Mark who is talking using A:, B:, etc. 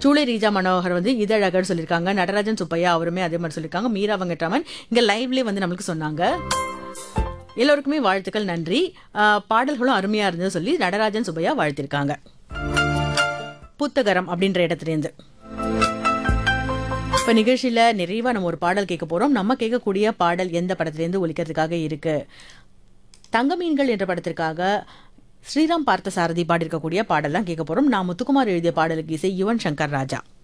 A: சூளை ரீஜா மனோகர் வந்து இதழகர் சொல்லியிருக்காங்க நடராஜன் சுப்பையா அவருமே அதே மாதிரி சொல்லியிருக்காங்க மீரா வெங்கட்ராமன் இங்க லைவ்லயே வந்து நம்மளுக்கு சொன்னாங்க எல்லோருக்குமே வாழ்த்துக்கள் நன்றி ஆஹ் பாடல்களும் அருமையா இருந்தது சொல்லி நடராஜன் சுப்பையா வாழ்த்திருக்காங்க புத்தகரம் அப்படின்ற இடத்துலேருந்து இப்ப நிகழ்ச்சியில நிறைவா நம்ம ஒரு பாடல் கேட்க போறோம் நம்ம கேட்கக்கூடிய பாடல் எந்த படத்திலேருந்து ஒலிக்கிறதுக்காக இருக்கு தங்க மீன்கள் என்ற படத்திற்காக ஸ்ரீராம் பார்த்த சாரதி பாடியிருக்கக்கூடிய பாடல் தான் கேட்க போறோம் நான் முத்துக்குமார் எழுதிய பாடலுக்கு இசை யுவன் சங்கர் ராஜா